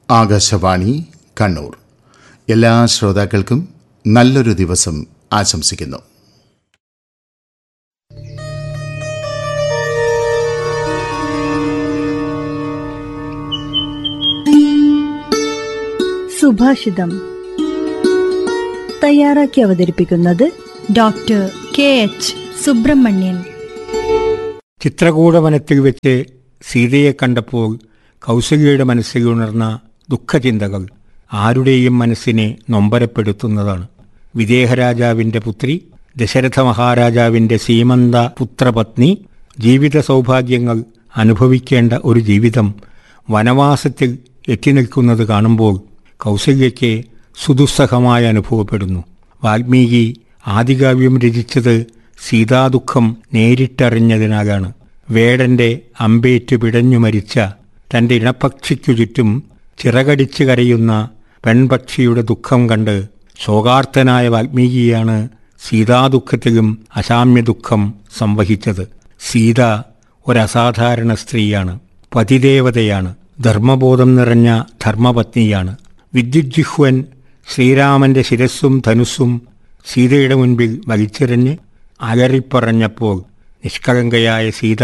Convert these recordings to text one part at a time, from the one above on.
ആകാശവാണി കണ്ണൂർ എല്ലാ ശ്രോതാക്കൾക്കും നല്ലൊരു ദിവസം ആശംസിക്കുന്നു സുഭാഷിതം തയ്യാറാക്കി അവതരിപ്പിക്കുന്നത് ഡോക്ടർ കെ എച്ച് സുബ്രഹ്മണ്യൻ ചിത്രകൂടവനത്തിൽ വെച്ച് സീതയെ കണ്ടപ്പോൾ കൗസല്യയുടെ മനസ്സിൽ ഉണർന്ന ദുഃഖചിന്തകൾ ആരുടെയും മനസ്സിനെ നൊമ്പരപ്പെടുത്തുന്നതാണ് വിദേഹരാജാവിൻ്റെ പുത്രി ദശരഥ മഹാരാജാവിൻ്റെ സീമന്ത പുത്രപത്നി ജീവിത സൗഭാഗ്യങ്ങൾ അനുഭവിക്കേണ്ട ഒരു ജീവിതം വനവാസത്തിൽ എത്തിനിൽക്കുന്നത് കാണുമ്പോൾ കൗസല്യയ്ക്ക് സുദുസ്സഹമായി അനുഭവപ്പെടുന്നു വാൽമീകി ആദികാവ്യം രചിച്ചത് സീതാദുഃഖം നേരിട്ടറിഞ്ഞതിനാലാണ് വേടന്റെ അമ്പേറ്റ് പിടഞ്ഞു മരിച്ച തന്റെ ഇണപക്ഷിക്കു ചുറ്റും ചിറകടിച്ച് കരയുന്ന പെൺപക്ഷിയുടെ ദുഃഖം കണ്ട് ശോകാർത്തനായ വാൽമീകിയാണ് സീതാദുഃഖത്തിലും അസാമ്യ ദുഃഖം സംവഹിച്ചത് സീത ഒരസാധാരണ സ്ത്രീയാണ് പതിദേവതയാണ് ധർമ്മബോധം നിറഞ്ഞ ധർമ്മപത്നിയാണ് വിദ്യുജ്ജിഹ്വൻ ശ്രീരാമന്റെ ശിരസ്സും ധനുസ്സും സീതയുടെ മുൻപിൽ വലിച്ചെറിഞ്ഞ് അലറിപ്പറഞ്ഞപ്പോൾ നിഷ്കളങ്കയായ സീത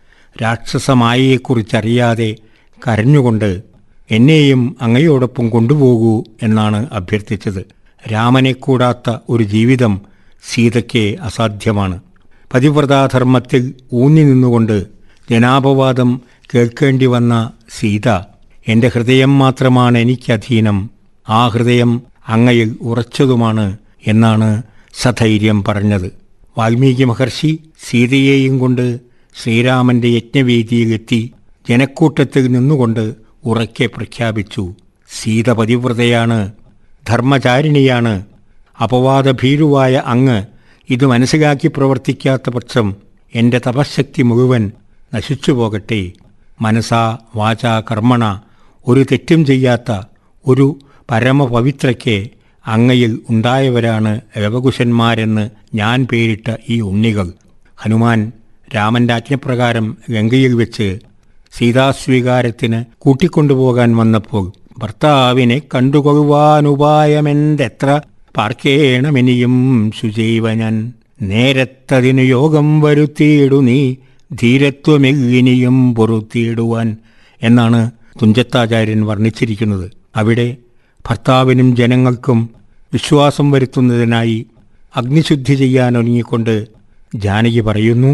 രാക്ഷസമായയെക്കുറിച്ചറിയാതെ കരഞ്ഞുകൊണ്ട് എന്നെയും അങ്ങയോടൊപ്പം കൊണ്ടുപോകൂ എന്നാണ് അഭ്യർത്ഥിച്ചത് രാമനെ കൂടാത്ത ഒരു ജീവിതം സീതയ്ക്ക് അസാധ്യമാണ് പതിവ്രതാധർമ്മത്തിൽ ഊന്നി നിന്നുകൊണ്ട് ജനാപവാദം കേൾക്കേണ്ടി വന്ന സീത എൻ്റെ ഹൃദയം മാത്രമാണ് എനിക്കധീനം ആ ഹൃദയം അങ്ങയിൽ ഉറച്ചതുമാണ് എന്നാണ് സധൈര്യം പറഞ്ഞത് വാൽമീകി മഹർഷി സീതയെയും കൊണ്ട് ശ്രീരാമന്റെ യജ്ഞവേദിയിലെത്തി ജനക്കൂട്ടത്തിൽ നിന്നുകൊണ്ട് ഉറക്കെ പ്രഖ്യാപിച്ചു സീത പതിവ്രതയാണ് ധർമ്മചാരിണിയാണ് അപവാദഭീരുവായ അങ്ങ് ഇത് മനസ്സിലാക്കി പ്രവർത്തിക്കാത്ത പക്ഷം എൻ്റെ തപശക്തി മുഴുവൻ നശിച്ചു പോകട്ടെ മനസാ വാചാ കർമ്മണ ഒരു തെറ്റും ചെയ്യാത്ത ഒരു പരമപവിത്രയ്ക്ക് അങ്ങയിൽ ഉണ്ടായവരാണ് രവകുശന്മാരെന്ന് ഞാൻ പേരിട്ട ഈ ഉണ്ണികൾ ഹനുമാൻ രാമന്റെ ആജ്ഞപ്രകാരം ഗംഗയിൽ വെച്ച് സീതാസ്വീകാരത്തിന് കൂട്ടിക്കൊണ്ടുപോകാൻ വന്നപ്പോൾ ഭർത്താവിനെ കണ്ടുകൊള്ളുവാനുപായമെന്തെത്ര പാർക്കേണമെനിയും ശുചൈവ ഞാൻ നേരത്തതിനു യോഗം വരുത്തിയിടു നീ ധീരത്വമെല്ലിനിയും പൊറുത്തിയിടുവാൻ എന്നാണ് തുഞ്ചത്താചാര്യൻ വർണ്ണിച്ചിരിക്കുന്നത് അവിടെ ഭർത്താവിനും ജനങ്ങൾക്കും വിശ്വാസം വരുത്തുന്നതിനായി അഗ്നിശുദ്ധി ചെയ്യാനൊരുങ്ങിക്കൊണ്ട് ജാനകി പറയുന്നു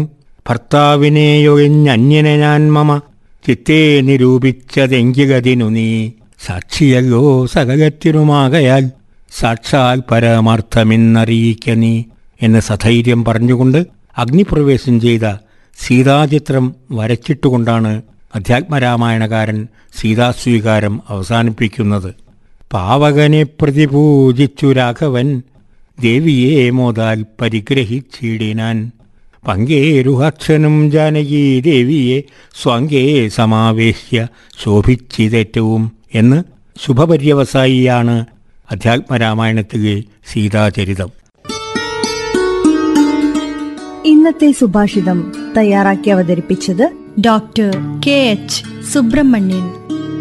ഭർത്താവിനെയൊഴിഞ്ഞന്യനെ ഞാൻ മമ ചിത്തേ നിരൂപിച്ചതെങ്കിലതിനു നീ സാക്ഷിയല്ലോ സകലത്തിനുമാകയാൽ സാക്ഷാൽ പരമാർത്ഥമെന്നറിയിക്ക നീ എന്ന് സധൈര്യം പറഞ്ഞുകൊണ്ട് അഗ്നിപ്രവേശം ചെയ്ത സീതാചിത്രം വരച്ചിട്ടുകൊണ്ടാണ് അധ്യാത്മരാമായണകാരൻ സീതാസ്വീകാരം അവസാനിപ്പിക്കുന്നത് പാവകനെ പ്രതിപൂജിച്ചു രാഘവൻ ദേവിയെ മോതാൽ പരിഗ്രഹിച്ചിടിനാൻ പങ്കേരുഹക്ഷനും ജാനകി ദേവിയെ സ്വാങ്കേ സമാവേശ്യ ശോഭിച്ചിതേറ്റവും എന്ന് ശുഭപര്യവസായിയാണ് അധ്യാത്മരാമായണത്തിലെ സീതാചരിതം ഇന്നത്തെ സുഭാഷിതം തയ്യാറാക്കി അവതരിപ്പിച്ചത് ഡോക്ടർ കെ എച്ച് സുബ്രഹ്മണ്യൻ